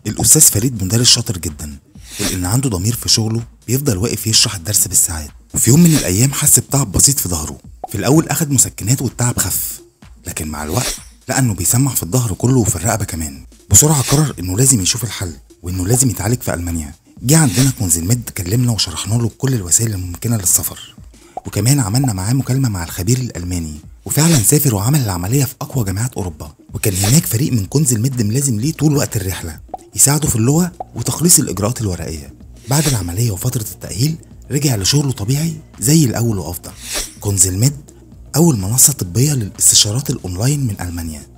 الأستاذ فريد مدرس شاطر جدا ولأن عنده ضمير في شغله بيفضل واقف يشرح الدرس بالساعات وفي يوم من الأيام حس بتعب بسيط في ظهره في الأول أخد مسكنات والتعب خف لكن مع الوقت لقى إنه بيسمع في الظهر كله وفي الرقبة كمان بسرعة قرر إنه لازم يشوف الحل وإنه لازم يتعالج في ألمانيا جه عندنا كونزلميد كلمنا وشرحنا له كل الوسائل الممكنة للسفر وكمان عملنا معاه مكالمة مع الخبير الألماني وفعلا سافر وعمل العملية في أقوى جامعات أوروبا وكان هناك فريق من كنز المد ملازم ليه طول وقت الرحلة يساعده في اللغة وتخليص الإجراءات الورقية بعد العملية وفترة التأهيل رجع لشغله طبيعي زي الأول وأفضل كنز المد أول منصة طبية للاستشارات الأونلاين من ألمانيا